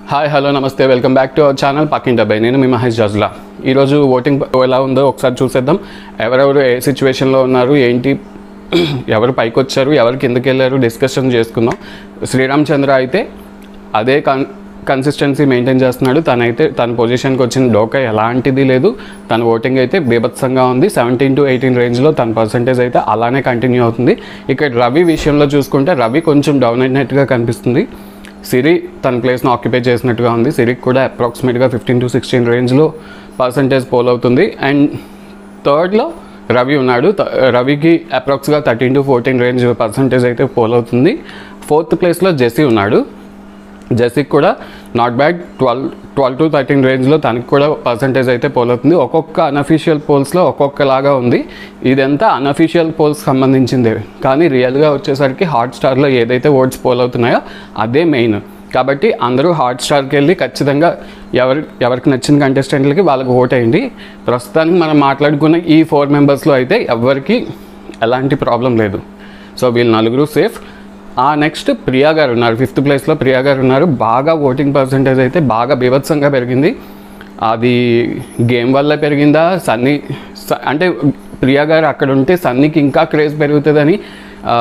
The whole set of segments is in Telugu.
హాయ్ హలో నమస్తే welcome back to our channel పక్కింటి అబ్బాయి నేను మీ మహేష్ జజ్లా ఈరోజు ఓటింగ్ ఎలా ఉందో ఒకసారి చూసేద్దాం ఎవరెవరు ఏ సిచ్యువేషన్లో ఉన్నారు ఏంటి ఎవరు పైకి వచ్చారు ఎవరు కిందకి వెళ్ళారు డిస్కషన్ చేసుకుందాం శ్రీరామచంద్ర అయితే అదే కన్ కన్సిస్టెన్సీ మెయింటైన్ చేస్తున్నాడు తనైతే తన పొజిషన్కి వచ్చిన డోకా ఎలాంటిది లేదు తన ఓటింగ్ అయితే బీభత్సంగా ఉంది సెవెంటీన్ టు ఎయిటీన్ రేంజ్లో తన పర్సంటేజ్ అయితే అలానే కంటిన్యూ అవుతుంది ఇక్కడ రవి విషయంలో చూసుకుంటే రవి కొంచెం డౌన్ అయినట్టుగా కనిపిస్తుంది సిరి తన ప్లేస్ను ఆక్యుపై చేసినట్టుగా ఉంది సిరికి కూడా అప్రాక్సిమేట్గా ఫిఫ్టీన్ టు సిక్స్టీన్ రేంజ్లో పర్సంటేజ్ పోల్ అవుతుంది అండ్ థర్డ్లో రవి ఉన్నాడు త- రవికి అప్రాక్స్గా thirteen to fourteen range percentage అయితే పోల్ అవుతుంది ఫోర్త్ ప్లేస్లో జెస్సీ ఉన్నాడు జెస్సీకి కూడా not bad twelve twelve to thirteen రేంజ్లో తనకి కూడా పర్సంటేజ్ అయితే పోల్ అవుతుంది ఒక్కొక్క అన్అఫీషియల్ పోల్స్లో ఒక్కొక్కలాగా ఉంది ఇదంతా అన్అఫీషియల్ పోల్స్ సంబంధించిందే కానీ రియల్గా వచ్చేసరికి హాట్ స్టార్లో ఏదైతే ఓట్స్ పోల్ అవుతున్నాయో అదే మెయిన్ కాబట్టి అందరూ హాట్ స్టార్కి వెళ్ళి ఖచ్చితంగా ఎవరి ఎవరికి నచ్చిన కంటెస్టెంట్లకి వాళ్ళకి ఓట్ వేయండి ప్రస్తుతానికి మనం మాట్లాడుకున్న ఈ ఫోర్ మెంబర్స్లో అయితే ఎవరికి ఎలాంటి ప్రాబ్లం లేదు సో వీళ్ళు నలుగురు సేఫ్ ఆ నెక్స్ట్ ప్రియా గారు ఉన్నారు ఫిఫ్త్ ప్లేస్లో ప్రియా గారు ఉన్నారు బాగా ఓటింగ్ పర్సంటేజ్ అయితే బాగా బీభత్సంగా పెరిగింది అది గేమ్ వల్ల పెరిగిందా సన్నీ స- అంటే ప్రియా గారు అక్కడ ఉంటే సన్నీకి ఇంకా క్రేజ్ పెరుగుతుందని ఆ,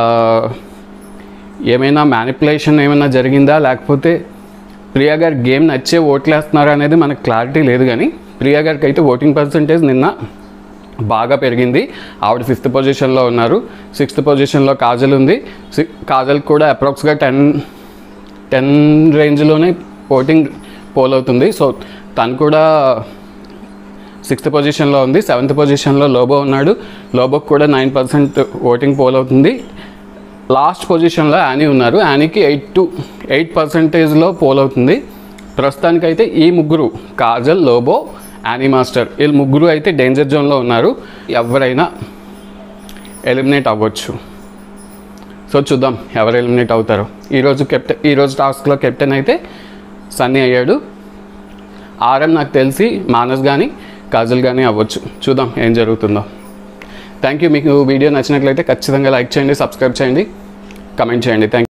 ఏమైనా మ్యానిపులేషన్ ఏమైనా జరిగిందా లేకపోతే ప్రియా గారు గేమ్ నచ్చే ఓట్లేస్తున్నారా అనేది మనకు క్లారిటీ లేదు కానీ ప్రియా గారికి అయితే ఓటింగ్ పర్సంటేజ్ నిన్న బాగా పెరిగింది ఆవిడ ఫిఫ్త్ పొజిషన్లో ఉన్నారు సిక్స్త్ పొజిషన్లో కాజల్ ఉంది సి- కాజల్ కూడా అప్రాక్స్గా టెన్ టెన్ రేంజ్లోనే ఓటింగ్ పోల్ అవుతుంది సో తను కూడా సిక్స్త్ పొజిషన్లో ఉంది సెవెంత్ పొజిషన్లో లోబో ఉన్నాడు లోబోకి కూడా నైన్ పర్సెంట్ ఓటింగ్ పోల్ అవుతుంది లాస్ట్ పొజిషన్లో యానీ ఉన్నారు యానీకి ఎయిట్ టు ఎయిట్ పర్సెంటేజ్లో పోల్ అవుతుంది ప్రస్తుతానికైతే ఈ ముగ్గురు కాజల్ లోబో యానీ మాస్టర్ వీళ్ళు ముగ్గురు అయితే డేంజర్ జోన్లో ఉన్నారు ఎవరైనా ఎలిమినేట్ అవ్వచ్చు సో చూద్దాం ఎవరు ఎలిమినేట్ అవుతారో ఈరోజు కెప్టెన్ ఈరోజు టాస్క్లో కెప్టెన్ అయితే సన్నీ అయ్యాడు ఆర్ఎం నాకు తెలిసి మానస్ కానీ కాజల్ కానీ అవ్వచ్చు చూద్దాం ఏం జరుగుతుందో థ్యాంక్ యూ మీకు వీడియో నచ్చినట్లయితే ఖచ్చితంగా లైక్ చేయండి సబ్స్క్రైబ్ చేయండి కమెంట్ చేయండి థ్యాంక్